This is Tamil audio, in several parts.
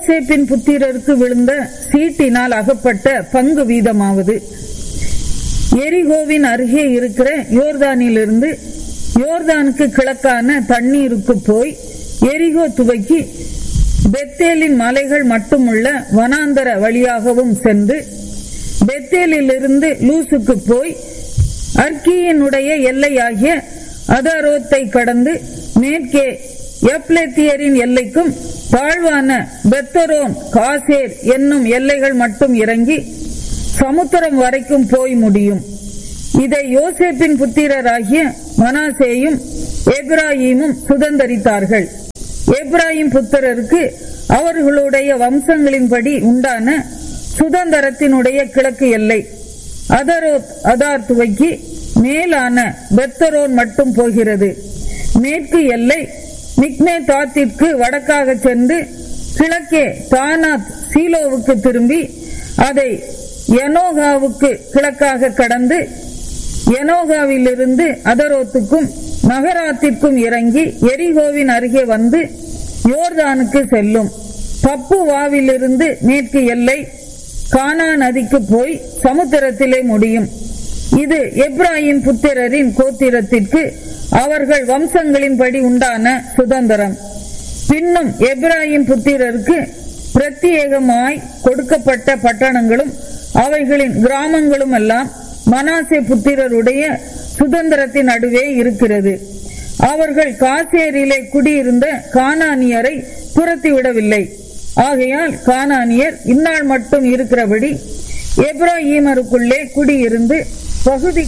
யோசேப்பின் புத்திரருக்கு விழுந்த சீட்டினால் அகப்பட்ட பங்கு வீதமாவது எரிகோவின் அருகே இருக்கிற யோர்தானிலிருந்து யோர்தானுக்கு கிழக்கான தண்ணீருக்கு போய் எரிகோ துவக்கி பெத்தேலின் மலைகள் மட்டுமுள்ள வனாந்தர வழியாகவும் சென்று பெத்தேலிலிருந்து லூசுக்கு போய் அர்க்கியினுடைய எல்லையாகிய அதரோத்தை கடந்து மேற்கே எப்லேத்தியரின் எல்லைக்கும் தாழ்வான பெத்தரோன் காசேர் என்னும் எல்லைகள் மட்டும் இறங்கி சமுத்திரம் வரைக்கும் போய் முடியும் இதை யோசேப்பின் புத்திரராகிய மனாசேயும் எப்ராஹிமும் சுதந்தரித்தார்கள் எப்ராஹிம் புத்திரருக்கு அவர்களுடைய வம்சங்களின்படி உண்டான சுதந்திரத்தினுடைய கிழக்கு எல்லை அதரோத் அதார் துவக்கி மேலான பெத்தரோன் மட்டும் போகிறது மேற்கு எல்லை மிக்மே தாத்திற்கு வடக்காக சென்று கிழக்கே தானாத் சீலோவுக்கு திரும்பி அதை யனோகாவுக்கு கிழக்காக கடந்து யனோகாவிலிருந்து அதரோத்துக்கும் நகராத்திற்கும் இறங்கி எரிகோவின் அருகே வந்து யோர்தானுக்கு செல்லும் தப்புவாவிலிருந்து மேற்கு எல்லை கானா நதிக்கு போய் சமுத்திரத்திலே முடியும் இது எப்ராஹிம் புத்திரரின் கோத்திரத்திற்கு அவர்கள் வம்சங்களின்படி உண்டான சுதந்திரம் பின்னும் எப்ராஹிம் புத்திரருக்கு பிரத்யேகமாய் கொடுக்கப்பட்ட பட்டணங்களும் அவைகளின் கிராமங்களும் எல்லாம் மனாசே புத்திரருடைய சுதந்திரத்தின் நடுவே இருக்கிறது அவர்கள் காசேரிலே குடியிருந்த கானானியரை துரத்திவிடவில்லை ஆகையால் கானானியர் இந்நாள் மட்டும் இருக்கிறபடி எப்ராஹிமருக்குள்ளே குடியிருந்து பகுதி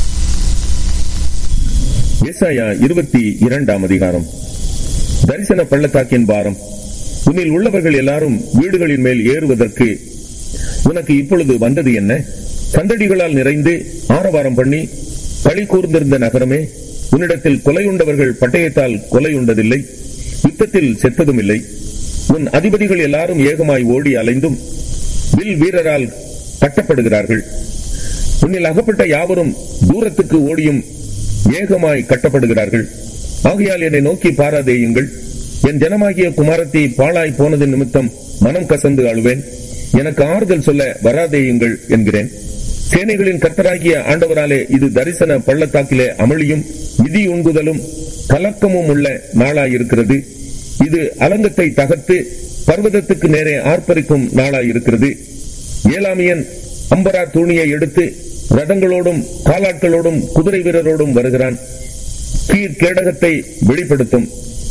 ஏசாயா இருபத்தி இரண்டாம் அதிகாரம் தரிசன பள்ளத்தாக்கின் பாரம் உன்னில் உள்ளவர்கள் எல்லாரும் வீடுகளின் மேல் ஏறுவதற்கு உனக்கு இப்பொழுது வந்தது என்ன சந்தடிகளால் நிறைந்து ஆரவாரம் பண்ணி களி கூர்ந்திருந்த நகரமே உன்னிடத்தில் கொலையுண்டவர்கள் பட்டயத்தால் கொலையுண்டதில்லை யுத்தத்தில் செத்ததும் இல்லை உன் அதிபதிகள் எல்லாரும் ஏகமாய் ஓடி அலைந்தும் வில் வீரரால் கட்டப்படுகிறார்கள் உன்னில் அகப்பட்ட யாவரும் தூரத்துக்கு ஓடியும் ஏகமாய் கட்டப்படுகிறார்கள் ஆகையால் என்னை நோக்கி பாராதேயுங்கள் என் ஜனமாகிய குமாரத்தி பாழாய் போனது நிமித்தம் மனம் கசந்து அழுவேன் எனக்கு ஆறுதல் சொல்ல வராதேயுங்கள் என்கிறேன் சேனைகளின் கர்த்தராகிய ஆண்டவராலே இது தரிசன பள்ளத்தாக்கிலே அமளியும் விதி உண்குதலும் கலக்கமும் உள்ள நாளாயிருக்கிறது இது அலங்கத்தை தகர்த்து பர்வதத்துக்கு நேரே ஆர்ப்பரிக்கும் நாளாயிருக்கிறது ஏலாமியன் அம்பரா தூணியை எடுத்து ரதங்களோடும் காலாட்களோடும் குதிரை வீரரோடும் வருகிறான் கீழ் கேடகத்தை வெளிப்படுத்தும்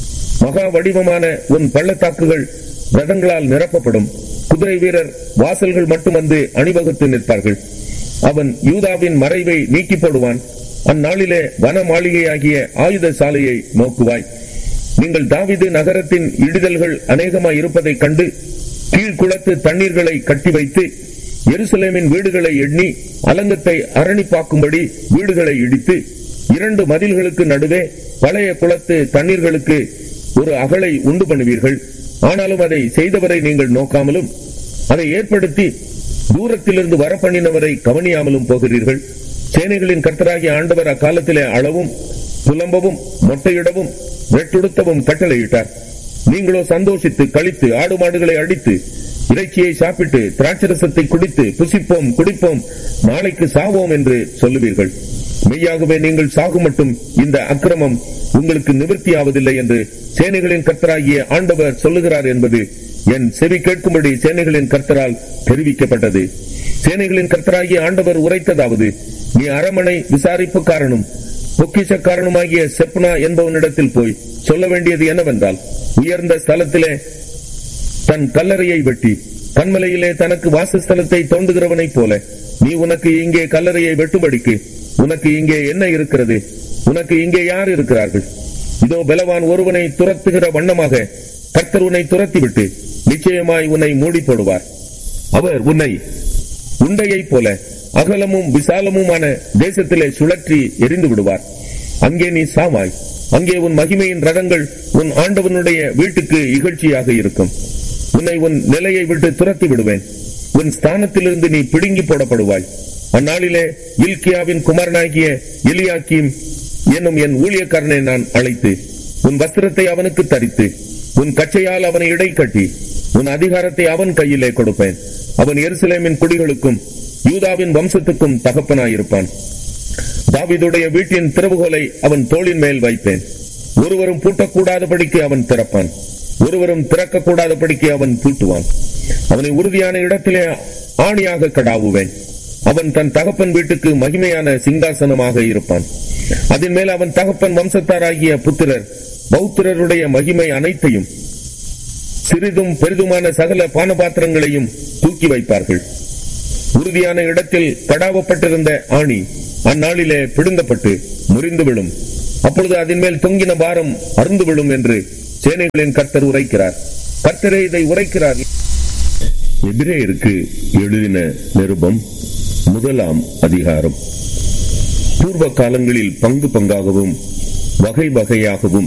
மகா வடிவமான உன் பள்ளத்தாக்குகள் ரதங்களால் நிரப்பப்படும் குதிரை வீரர் வாசல்கள் மட்டும் வந்து அணிவகுத்து நிற்பார்கள் அவன் யூதாவின் மறைவை நீக்கி போடுவான் அந்நாளிலே வன மாளிகையாகிய ஆயுத சாலையை நோக்குவாய் நீங்கள் தாவிது நகரத்தின் இடிதல்கள் அநேகமாய் இருப்பதைக் கண்டு கீழ்குளத்து தண்ணீர்களை கட்டி வைத்து எருசலேமின் வீடுகளை எண்ணி அலங்கத்தை அரணிப்பாக்கும்படி வீடுகளை இடித்து இரண்டு மதில்களுக்கு நடுவே பழைய குளத்து தண்ணீர்களுக்கு ஒரு அகலை உண்டு பண்ணுவீர்கள் ஆனாலும் அதை செய்தவரை நீங்கள் நோக்காமலும் அதை ஏற்படுத்தி தூரத்திலிருந்து வர பண்ணினவரை கவனியாமலும் போகிறீர்கள் சேனைகளின் கர்த்தராகிய ஆண்டவர் அக்காலத்திலே அளவும் புலம்பவும் மொட்டையிடவும் வெட்டுடுத்தவும் கட்டளையிட்டார் நீங்களோ சந்தோஷித்து கழித்து ஆடு மாடுகளை அடித்து இறைச்சியை சாப்பிட்டு திராட்சரசத்தை குடித்து புசிப்போம் குடிப்போம் நாளைக்கு சாவோம் என்று சொல்லுவீர்கள் மெய்யாகவே நீங்கள் சாகும் மட்டும் இந்த அக்கிரமம் உங்களுக்கு நிவர்த்தியாவதில்லை என்று சேனைகளின் கர்த்தராகிய ஆண்டவர் சொல்லுகிறார் என்பது என் செவி கேட்கும்படி சேனைகளின் கர்த்தரால் தெரிவிக்கப்பட்டது சேனைகளின் கர்த்தராகிய ஆண்டவர் உரைத்ததாவது நீ அரமனை விசாரிப்புக்காரனும் பொக்கிஷக்காரனுமாகிய செப்னா என்பவனிடத்தில் போய் சொல்ல வேண்டியது என்னவென்றால் உயர்ந்த ஸ்தலத்திலே தன் கல்லறையை வெட்டி கண்மலையிலே தனக்கு வாசஸ்தலத்தை தோண்டுகிறவனைப் போல நீ உனக்கு இங்கே கல்லறையை வெட்டும்படிக்கு உனக்கு இங்கே என்ன இருக்கிறது உனக்கு இங்கே யார் இருக்கிறார்கள் இதோ பலவான் ஒருவனை துரத்துகிற வண்ணமாக கர்த்தர் உன்னை துரத்திவிட்டு நிச்சயமாய் உன்னை மூடி போடுவார் அவர் உன்னை உண்டையைப் போல அகலமும் விசாலமுமான தேசத்திலே சுழற்றி எரிந்து விடுவார் அங்கே நீ சாவாய் அங்கே உன் மகிமையின் ரதங்கள் உன் ஆண்டவனுடைய வீட்டுக்கு இகழ்ச்சியாக இருக்கும் உன்னை உன் நிலையை விட்டு துரத்தி விடுவேன் உன் ஸ்தானத்திலிருந்து நீ பிடுங்கி போடப்படுவாய் அந்நாளிலே இல்கியாவின் குமாரனாகிய எலியாக்கிம் என்னும் என் ஊழியக்காரனை நான் அழைத்து உன் வஸ்திரத்தை அவனுக்கு தரித்து உன் கச்சையால் அவனை இடை கட்டி உன் அதிகாரத்தை அவன் கையிலே கொடுப்பேன் அவன் எருசலேமின் குடிகளுக்கும் யூதாவின் வம்சத்துக்கும் தகப்பனாயிருப்பான் தாவீதுடைய வீட்டின் திறவுகோலை அவன் தோளின் மேல் வைப்பேன் ஒருவரும் பூட்டக்கூடாதபடிக்கு அவன் திறப்பான் ஒருவரும் திறக்கக்கூடாதபடிக்கு அவன் பூட்டுவான் அவனை உறுதியான இடத்திலே ஆணியாக கடாவுவேன் அவன் தன் தகப்பன் வீட்டுக்கு மகிமையான சிங்காசனமாக இருப்பான் அதன் மேல் அவன் தகப்பன் வம்சத்தாராகிய புத்திரர் பௌத்திரருடைய மகிமை அனைத்தையும் சிறிதும் பெரிதுமான சகல பானபாத்திரங்களையும் தூக்கி வைப்பார்கள் உறுதியான இடத்தில் கடாவப்பட்டிருந்த ஆணி அந்நாளிலே பிடுங்கப்பட்டு முறிந்து விழும் அப்பொழுது அதன் மேல் தொங்கின பாரம் அருந்து விழும் என்று சேனைகளின் கர்த்தர் உரைக்கிறார் கர்த்தரே இதை உரைக்கிறார் எதிரேருக்கு எழுதின நிருபம் முதலாம் அதிகாரம் பூர்வ காலங்களில் பங்கு பங்காகவும் வகை வகையாகவும்